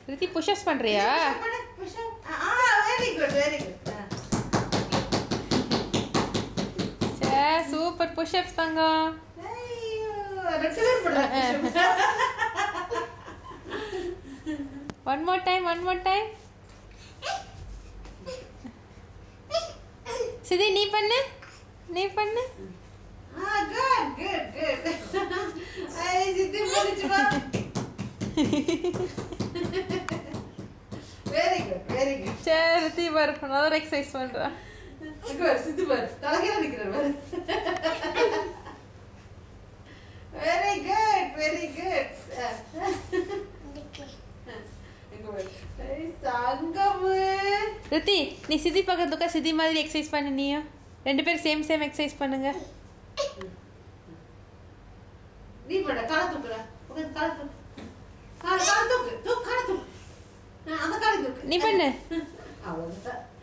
Riddhi push-ups பண்ணுறியா பண்ணு, push up. ஆ வெரி குட் வெரி குட் சே சூப்பர் புஷ்அப்ஸ் தங்கம் ரெண்டு பேர் பண்ணலாம் push up. One more time one more time Siddhi நீ பண்ணு நீ பண்ணு ஆ குட் குட் குட் ஐ சித்தி முடிச்சு வா வெரி குட் வெரி குட் சே ரித்தி பாரு another எக்ஸசைஸ் பண்ணுறா இங்க பாரு சித்தி பாரு தலைகீழ நிக்கிறார் பாரு வெரி குட் வெரி குட் இங்க பாரு ஐ, தங்கமு ரித்தி நீ சிதி பக்கத்துல உட்கார் சிதி மாதிரி எக்ஸசைஸ் பண்ணு நீயும் ரெண்டு பேரும் சேம் சேம் எக்ஸசைஸ் பண்ணுங்க நீ பண்ண கால தூக்குற உட்காந்து கால தூக்கு கால கால தூக்கு தூக்கு கால தூக்கு ஆ, அந்த கால தூக்கு நீ பண்ணு அவ்வளவுதான்